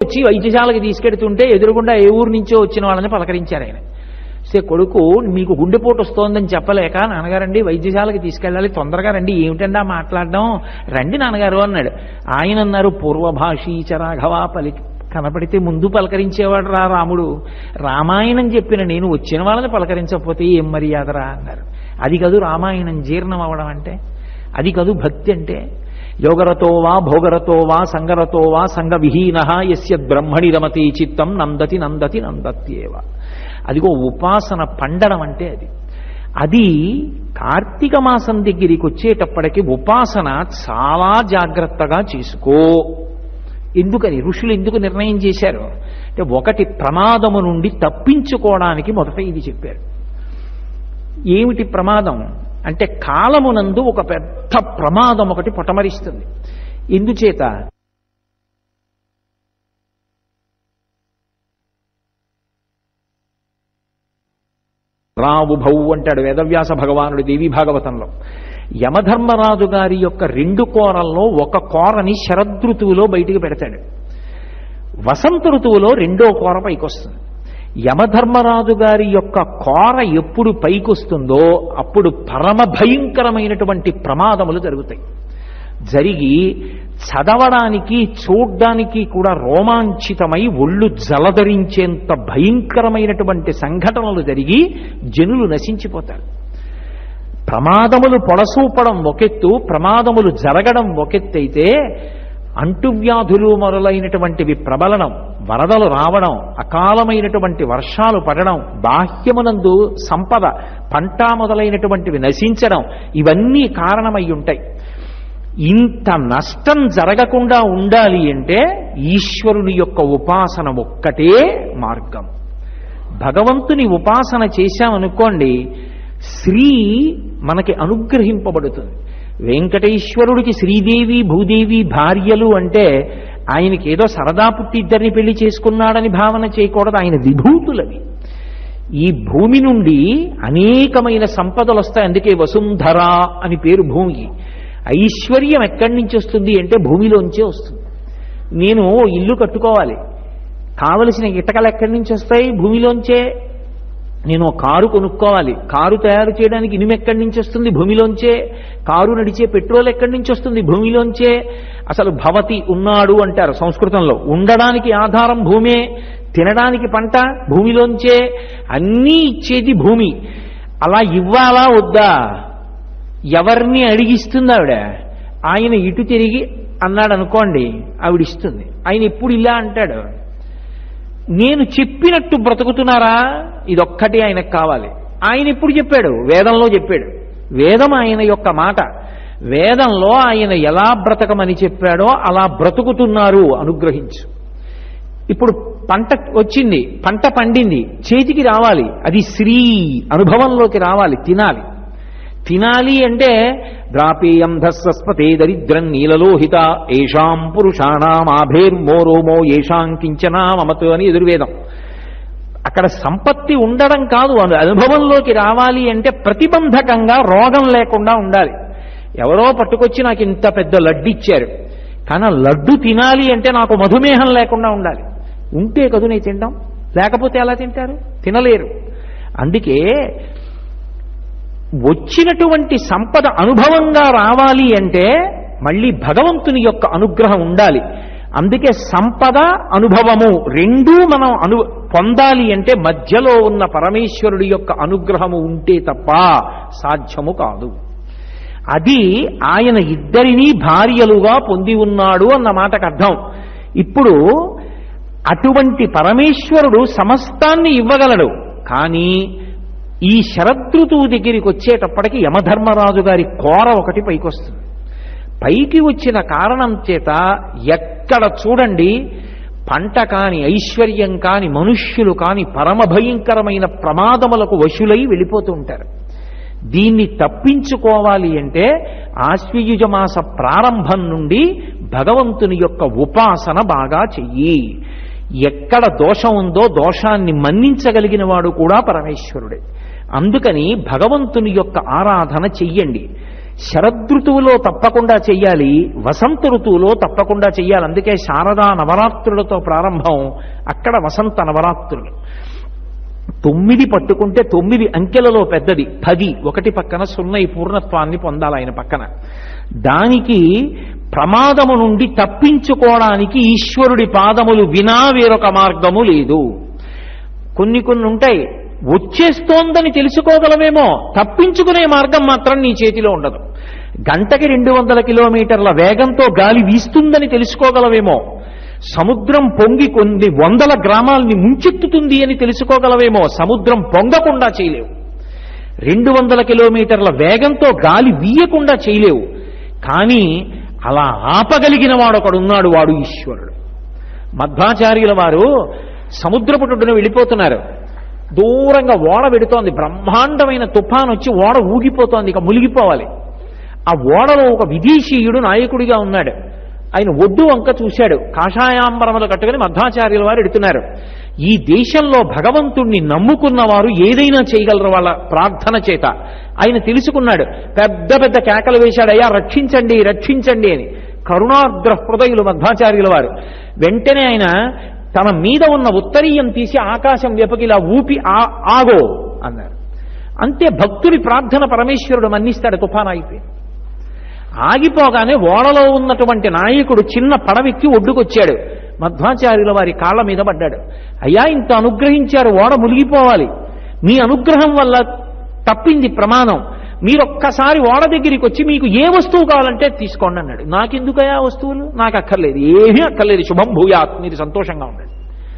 వచ్చి వైద్యశాలకి తీసుకెడుతుంటే ఎదురుగుండా ఏ ఊరు నుంచో వచ్చిన వాళ్ళని పలకరించారు ఆయన సే కొడుకు మీకు గుండెపోటు వస్తోందని చెప్పలేక నాన్నగారండి వైద్యశాలకి తీసుకెళ్ళాలి తొందరగా రండి ఏమిటండి ఆ మాట్లాడడం రండి నాన్నగారు అన్నాడు ఆయన అన్నారు పూర్వభాషీచ రాఘవ పలికి కనపడితే ముందు పలకరించేవాడు రా రాముడు రామాయణం చెప్పిన నేను వచ్చిన వాళ్ళని పలకరించకపోతే ఏం మర్యాదరా అన్నారు అది కాదు రామాయణం జీర్ణం అవ్వడం అంటే అది కాదు భక్తి అంటే యోగరతో వా భోగరతో వా సంగరతో వా సంగ విహీన ఎస్య బ్రహ్మణి రమతి చిత్తం నందతి నందతి నందత్యేవ అదిగో ఉపాసన పండడం అంటే అది అది కార్తీక మాసం దగ్గరికి వచ్చేటప్పటికి ఉపాసన చాలా జాగ్రత్తగా చేసుకో ఎందుకని ఋషులు ఎందుకు నిర్ణయం చేశారు అంటే ఒకటి ప్రమాదము నుండి తప్పించుకోవడానికి మొదట ఇది చెప్పారు ఏమిటి ప్రమాదం అంటే కాలమునందు ఒక పెద్ద ప్రమాదం ఒకటి పొటమరిస్తుంది ఎందుచేత రావుభౌ అంటాడు వేదవ్యాస భగవానుడు దేవి భాగవతంలో యమధర్మరాజు గారి యొక్క రెండు కోరల్లో ఒక కోరని శరదృతువులో బయటికి పెడతాడు వసంత ఋతువులో రెండో కోర పైకొస్తుంది యమధర్మరాజు గారి యొక్క కోర ఎప్పుడు పైకొస్తుందో అప్పుడు పరమ భయంకరమైనటువంటి ప్రమాదములు జరుగుతాయి జరిగి చదవడానికి చూడ్డానికి కూడా రోమాంచితమై ఒళ్ళు జలధరించేంత భయంకరమైనటువంటి సంఘటనలు జరిగి జనులు నశించిపోతారు ప్రమాదములు పొడసూపడం ఒకెత్తు ప్రమాదములు జరగడం ఒకెత్తైతే అంటువ్యాధులు మొదలైనటువంటివి ప్రబలనం వరదలు రావడం అకాలమైనటువంటి వర్షాలు పడడం బాహ్యమునందు సంపద పంట మొదలైనటువంటివి నశించడం ఇవన్నీ కారణమై ఉంటాయి ఇంత నష్టం జరగకుండా ఉండాలి అంటే ఈశ్వరుని యొక్క ఉపాసన ఒక్కటే మార్గం భగవంతుని ఉపాసన చేశామనుకోండి శ్రీ మనకి అనుగ్రహింపబడుతుంది వెంకటేశ్వరుడికి శ్రీదేవి భూదేవి భార్యలు అంటే ఆయనకి ఏదో సరదా పుట్టి ఇద్దరిని పెళ్లి చేసుకున్నాడని భావన చేయకూడదు ఆయన విభూతులవి ఈ భూమి నుండి అనేకమైన సంపదలు వస్తాయి అందుకే వసుంధర అని పేరు భూమికి ఐశ్వర్యం ఎక్కడి నుంచి వస్తుంది అంటే భూమిలోంచే వస్తుంది నేను ఓ ఇల్లు కట్టుకోవాలి కావలసిన ఇటకలు ఎక్కడి నుంచి వస్తాయి భూమిలోంచే నేను ఓ కారు కొనుక్కోవాలి కారు తయారు చేయడానికి ఇనుము ఎక్కడి నుంచి వస్తుంది భూమిలోంచే కారు నడిచే పెట్రోల్ ఎక్కడి నుంచి వస్తుంది భూమిలోంచే అసలు భవతి ఉన్నాడు అంటారు సంస్కృతంలో ఉండడానికి ఆధారం భూమే తినడానికి పంట భూమిలోంచే అన్నీ ఇచ్చేది భూమి అలా ఇవ్వాలా వద్దా ఎవరిని అడిగిస్తుంది ఆవిడ ఆయన ఇటు తిరిగి అన్నాడు అనుకోండి ఆవిడ ఇస్తుంది ఆయన ఎప్పుడు ఇలా అంటాడు నేను చెప్పినట్టు బ్రతుకుతున్నారా ఇదొక్కటి ఆయనకు కావాలి ఆయన ఎప్పుడు చెప్పాడు వేదంలో చెప్పాడు వేదం ఆయన యొక్క మాట వేదంలో ఆయన ఎలా బ్రతకమని చెప్పాడో అలా బ్రతుకుతున్నారు అనుగ్రహించు ఇప్పుడు పంట వచ్చింది పంట పండింది చేతికి రావాలి అది శ్రీ అనుభవంలోకి రావాలి తినాలి తినాలి అంటే ద్రాపేయం ధస్వస్పతే దరిద్రం నీలలోహిత ఏషాం పురుషాణం ఆభేర్మోరోమో ఏషాం కించనా మమతు అని ఎదుర్వేదం అక్కడ సంపత్తి ఉండడం కాదు అను అనుభవంలోకి రావాలి అంటే ప్రతిబంధకంగా రోగం లేకుండా ఉండాలి ఎవరో పట్టుకొచ్చి నాకు ఇంత పెద్ద లడ్డు ఇచ్చారు కానీ ఆ లడ్డు తినాలి అంటే నాకు మధుమేహం లేకుండా ఉండాలి ఉంటే కదు నేను తింటాం లేకపోతే ఎలా తింటారు తినలేరు అందుకే వచ్చినటువంటి సంపద అనుభవంగా రావాలి అంటే మళ్ళీ భగవంతుని యొక్క అనుగ్రహం ఉండాలి అందుకే సంపద అనుభవము రెండూ మనం అను పొందాలి అంటే మధ్యలో ఉన్న పరమేశ్వరుడి యొక్క అనుగ్రహము ఉంటే తప్ప సాధ్యము కాదు అది ఆయన ఇద్దరినీ భార్యలుగా పొంది ఉన్నాడు అన్న మాటకు అర్థం ఇప్పుడు అటువంటి పరమేశ్వరుడు సమస్తాన్ని ఇవ్వగలడు కానీ ఈ శరదృతువు దగ్గరికి వచ్చేటప్పటికి యమధర్మరాజు గారి కోర ఒకటి పైకొస్తుంది పైకి వచ్చిన కారణం చేత ఎక్కడ చూడండి పంట కాని ఐశ్వర్యం కాని మనుష్యులు కాని పరమ భయంకరమైన ప్రమాదములకు వశులై వెళ్ళిపోతూ ఉంటారు దీన్ని తప్పించుకోవాలి అంటే ఆశ్వయుజ మాస ప్రారంభం నుండి భగవంతుని యొక్క ఉపాసన బాగా చెయ్యి ఎక్కడ దోషం ఉందో దోషాన్ని మన్నించగలిగిన వాడు కూడా పరమేశ్వరుడే అందుకని భగవంతుని యొక్క ఆరాధన చెయ్యండి శరదృతువులో తప్పకుండా చెయ్యాలి వసంత ఋతువులో తప్పకుండా చెయ్యాలి అందుకే శారదా నవరాత్రులతో ప్రారంభం అక్కడ వసంత నవరాత్రులు తొమ్మిది పట్టుకుంటే తొమ్మిది అంకెలలో పెద్దది పది ఒకటి పక్కన సున్న ఈ పూర్ణత్వాన్ని పొందాలి ఆయన పక్కన దానికి ప్రమాదము నుండి తప్పించుకోవడానికి ఈశ్వరుడి పాదములు వినా వేరొక మార్గము లేదు కొన్ని కొన్ని ఉంటాయి వచ్చేస్తోందని తెలుసుకోగలమేమో తప్పించుకునే మార్గం మాత్రం నీ చేతిలో ఉండదు గంటకి రెండు వందల కిలోమీటర్ల వేగంతో గాలి వీస్తుందని తెలుసుకోగలవేమో సముద్రం పొంగి కొన్ని వందల గ్రామాల్ని ముంచెత్తుతుంది అని తెలుసుకోగలవేమో సముద్రం పొంగకుండా చేయలేవు రెండు వందల కిలోమీటర్ల వేగంతో గాలి వీయకుండా చేయలేవు కానీ అలా ఆపగలిగిన వాడు ఒకడున్నాడు వాడు ఈశ్వరుడు మధ్వాచార్యుల వారు సముద్రపుటుడున వెళ్ళిపోతున్నారు దూరంగా ఓడ పెడుతోంది బ్రహ్మాండమైన తుఫాన్ వచ్చి ఓడ ఊగిపోతోంది ఇక మునిగిపోవాలి ఆ ఓడలో ఒక విదేశీయుడు నాయకుడిగా ఉన్నాడు ఆయన ఒడ్డు వంక చూశాడు కాషాయాంబరములు కట్టుకుని మధ్వాచార్యుల వారు ఎడుతున్నారు ఈ దేశంలో భగవంతుణ్ణి నమ్ముకున్న వారు ఏదైనా చేయగలరు వాళ్ళ ప్రార్థన చేత ఆయన తెలుసుకున్నాడు పెద్ద పెద్ద కేకలు వేశాడు అయ్యా రక్షించండి రక్షించండి అని కరుణాగ్ర హృదయులు మధ్వాచార్యుల వారు వెంటనే ఆయన తన మీద ఉన్న ఉత్తరీయం తీసి ఆకాశం వెపకి ఇలా ఊపి ఆ- ఆగో అన్నారు అంతే భక్తుడి ప్రార్థన పరమేశ్వరుడు మన్నిస్తాడు తుఫాన్ అయిపోయి ఆగిపోగానే ఓడలో ఉన్నటువంటి నాయకుడు చిన్న పడవెక్కి ఒడ్డుకొచ్చాడు మధ్వాచార్యుల వారి కాళ్ళ మీద పడ్డాడు అయ్యా ఇంత అనుగ్రహించారు ఓడ మునిగిపోవాలి మీ అనుగ్రహం వల్ల తప్పింది ప్రమాణం మీరొక్కసారి ఓడ దగ్గరికి వచ్చి మీకు ఏ వస్తువు కావాలంటే తీసుకోండి అన్నాడు నాకెందుకయా వస్తువులు నాకు అక్కర్లేదు ఏమీ అక్కర్లేదు శుభం భూయాత్ మీరు సంతోషంగా ఉండండి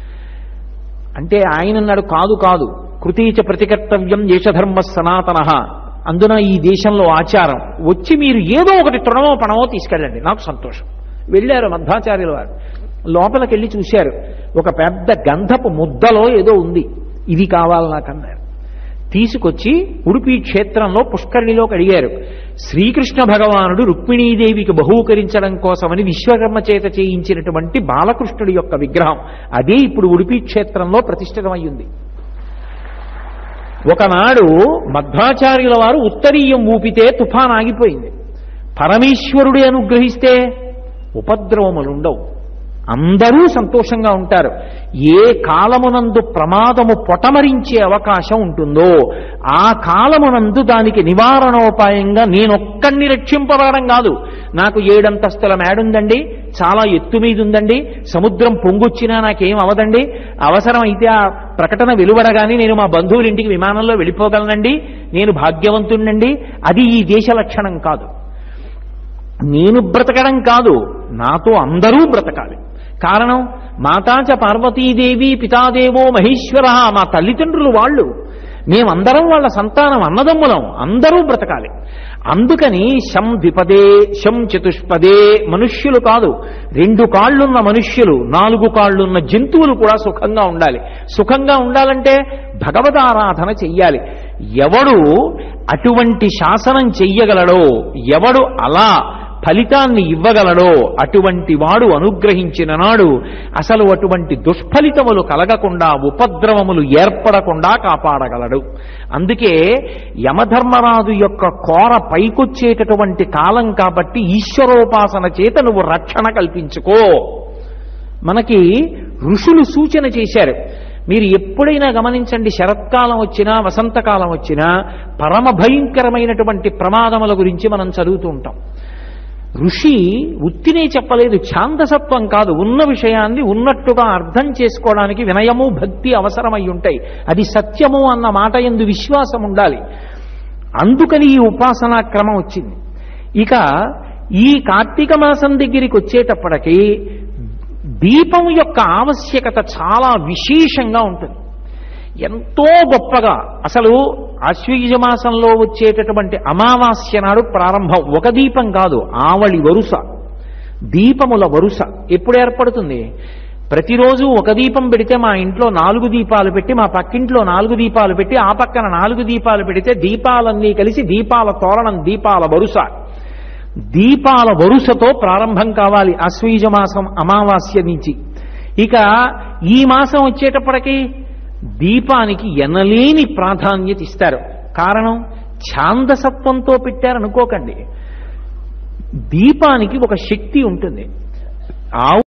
అంటే ఆయన అన్నాడు కాదు కాదు కృతీచ ప్రతికర్తవ్యం దేశధర్మ సనాతన అందున ఈ దేశంలో ఆచారం వచ్చి మీరు ఏదో ఒకటి తృణమో పణమో తీసుకెళ్ళండి నాకు సంతోషం వెళ్ళారు మధ్వాచార్యుల వారు లోపలికి వెళ్ళి చూశారు ఒక పెద్ద గంధపు ముద్దలో ఏదో ఉంది ఇది కావాలి నాకన్నారు తీసుకొచ్చి ఉడిపి క్షేత్రంలో పుష్కరిణిలోకి అడిగారు శ్రీకృష్ణ భగవానుడు రుక్మిణీదేవికి బహూకరించడం కోసమని విశ్వకర్మ చేత చేయించినటువంటి బాలకృష్ణుడి యొక్క విగ్రహం అదే ఇప్పుడు ఉడిపి క్షేత్రంలో ప్రతిష్ఠితమయ్యింది ఒకనాడు మధ్వాచార్యుల వారు ఉత్తరీయం ఊపితే తుఫాన్ ఆగిపోయింది పరమేశ్వరుడి అనుగ్రహిస్తే ఉపద్రవములుండవు అందరూ సంతోషంగా ఉంటారు ఏ కాలమునందు ప్రమాదము పొటమరించే అవకాశం ఉంటుందో ఆ కాలమునందు దానికి నివారణోపాయంగా నేనొక్కడిని రక్షింపబడడం కాదు నాకు ఏడంతస్తుల మేడుందండి చాలా ఎత్తు మీద ఉందండి సముద్రం పొంగొచ్చినా నాకేం అవదండి అవసరం అయితే ఆ ప్రకటన వెలువడగానే నేను మా బంధువుల ఇంటికి విమానంలో వెళ్ళిపోగలనండి నేను భాగ్యవంతుణ్ణండి అది ఈ దేశ లక్షణం కాదు నేను బ్రతకడం కాదు నాతో అందరూ బ్రతకాలి కారణం మాతాచ పార్వతీదేవి పితాదేవో మహేశ్వర మా తల్లిదండ్రులు వాళ్ళు మేమందరం వాళ్ళ సంతానం అన్నదమ్ములం అందరూ బ్రతకాలి అందుకని శం ద్విపదే శం చతుష్పదే మనుష్యులు కాదు రెండు కాళ్ళున్న మనుష్యులు నాలుగు కాళ్ళున్న జంతువులు కూడా సుఖంగా ఉండాలి సుఖంగా ఉండాలంటే భగవదారాధన చెయ్యాలి ఎవడు అటువంటి శాసనం చెయ్యగలడో ఎవడు అలా ఫలితాన్ని ఇవ్వగలడో అటువంటి వాడు అనుగ్రహించిన నాడు అసలు అటువంటి దుష్ఫలితములు కలగకుండా ఉపద్రవములు ఏర్పడకుండా కాపాడగలడు అందుకే యమధర్మరాజు యొక్క కోర పైకొచ్చేటటువంటి కాలం కాబట్టి ఈశ్వరోపాసన చేత నువ్వు రక్షణ కల్పించుకో మనకి ఋషులు సూచన చేశారు మీరు ఎప్పుడైనా గమనించండి శరత్కాలం వచ్చినా వసంతకాలం వచ్చినా పరమ భయంకరమైనటువంటి ప్రమాదముల గురించి మనం చదువుతూ ఉంటాం ఋషి ఉత్తినే చెప్పలేదు ఛాందసత్వం కాదు ఉన్న విషయాన్ని ఉన్నట్టుగా అర్థం చేసుకోవడానికి వినయము భక్తి అవసరమై ఉంటాయి అది సత్యము అన్న మాట ఎందు విశ్వాసం ఉండాలి అందుకని ఈ ఉపాసనా క్రమం వచ్చింది ఇక ఈ కార్తీక మాసం దగ్గరికి వచ్చేటప్పటికి దీపం యొక్క ఆవశ్యకత చాలా విశేషంగా ఉంటుంది ఎంతో గొప్పగా అసలు ఆశ్వయుజ మాసంలో వచ్చేటటువంటి అమావాస్య నాడు ప్రారంభం ఒక దీపం కాదు ఆవళి వరుస దీపముల వరుస ఎప్పుడు ఏర్పడుతుంది ప్రతిరోజు ఒక దీపం పెడితే మా ఇంట్లో నాలుగు దీపాలు పెట్టి మా పక్కింట్లో నాలుగు దీపాలు పెట్టి ఆ పక్కన నాలుగు దీపాలు పెడితే దీపాలన్నీ కలిసి దీపాల తోరణం దీపాల వరుస దీపాల వరుసతో ప్రారంభం కావాలి అశ్వీజ మాసం అమావాస్య నుంచి ఇక ఈ మాసం వచ్చేటప్పటికి దీపానికి ఎనలేని ప్రాధాన్యత ఇస్తారు కారణం ఛాందసత్వంతో పెట్టారనుకోకండి దీపానికి ఒక శక్తి ఉంటుంది ఆవు